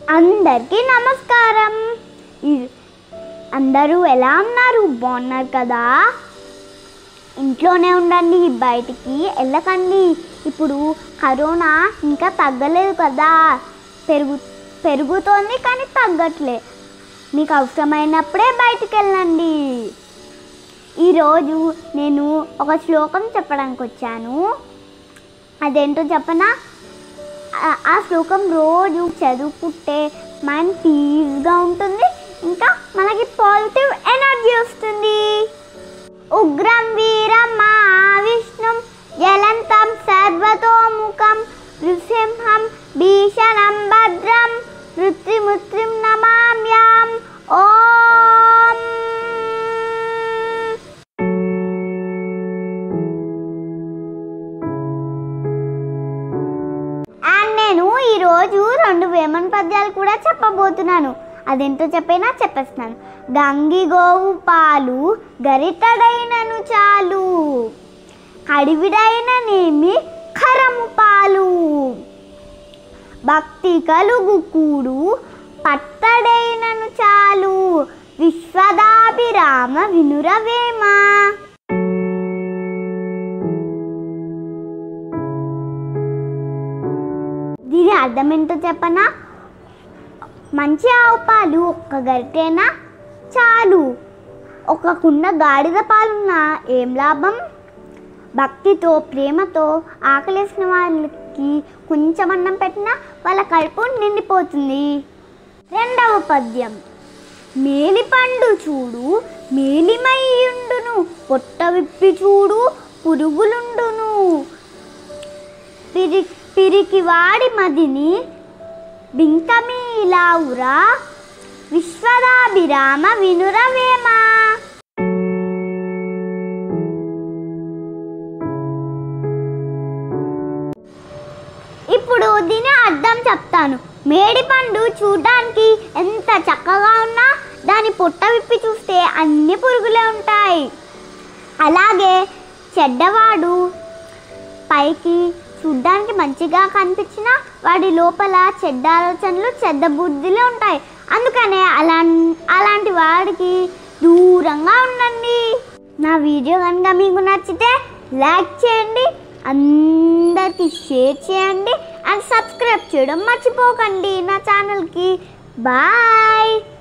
అందరికీ నమస్కారం ఈ- అందరూ ఎలా ఉన్నారు బాగున్నారు కదా ఇంట్లోనే ఉండండి బయటికి వెళ్ళకండి ఇప్పుడు కరోనా ఇంకా తగ్గలేదు కదా పెరుగు పెరుగుతోంది కానీ తగ్గట్లే మీకు అవసరమైనప్పుడే బయటికి వెళ్ళండి ఈరోజు నేను ఒక శ్లోకం చెప్పడానికి వచ్చాను అదేంటో చెప్పనా ఆ- ఆ శ్లోకం రోజు చదువుకుంటే మైండ్ పీస్గా ఉంటుంది ఇంకా మనకి పాజిటివ్ ఎనర్జీ వస్తుంది ఉగ్రం వీరం మహావిష్ణుం జలంతం సర్వతోముఖం నృసింహం భీషణం భద్రం మృత్యుముత్రిం నమామ్యాం ఓం అండ్ నేను ఈరోజు రెండు వేమన పద్యాలు కూడా చెప్పబోతున్నాను అదేంటో చెప్పైనా చెప్పేస్తున్నాను గంగి గోవు పాలు గరిటడైనను చాలు కడివిడైననేమి ఖరము పాలు భక్తి కలుగు కూడు పట్టడైనను చాలు విశ్వదాభిరామ వినురవేమా దీని అర్థం ఏంటో చెప్పనా మంచి ఆవు పాలు ఒక్క గరిటేనా చాలు ఒక కుండ గాడిద పాలున్నా ఏం లాభం భక్తితో ప్రేమతో ఆకలేసిన వాళ్ళకి కొంచెం అన్నం పెట్టినా వాళ్ళ కడుపు నిండిపోతుంది రెండవ పద్యం మేలిపండు చూడు మేలిమయ్యుండును పొట్ట విప్పి చూడు పురుగులుండును పిరి పిరికి వాడి మదిని బింకమీలావురా విశ్వదాభిరామ వినురవేమా ఇప్పుడు దీని అర్థం చెప్తాను మేడిపండు చూడడానికి ఎంత చక్కగా ఉన్నా దాని పొట్ట విప్పి చూస్తే అన్ని పురుగులే ఉంటాయి అలాగే చెడ్డవాడు పైకి చూడ్డానికి మంచిగా కనిపించిన వాడి లోపల చెడ్డ ఆలోచనలు చెడ్డ బుద్ధిలో ఉంటాయి అందుకనే అలా అలాంటి వాడికి దూరంగా ఉండండి నా వీడియో కనుక మీకు నచ్చితే లైక్ చేయండి అందరికీ షేర్ చేయండి అండ్ సబ్స్క్రైబ్ చేయడం మర్చిపోకండి నా ఛానల్కి బాయ్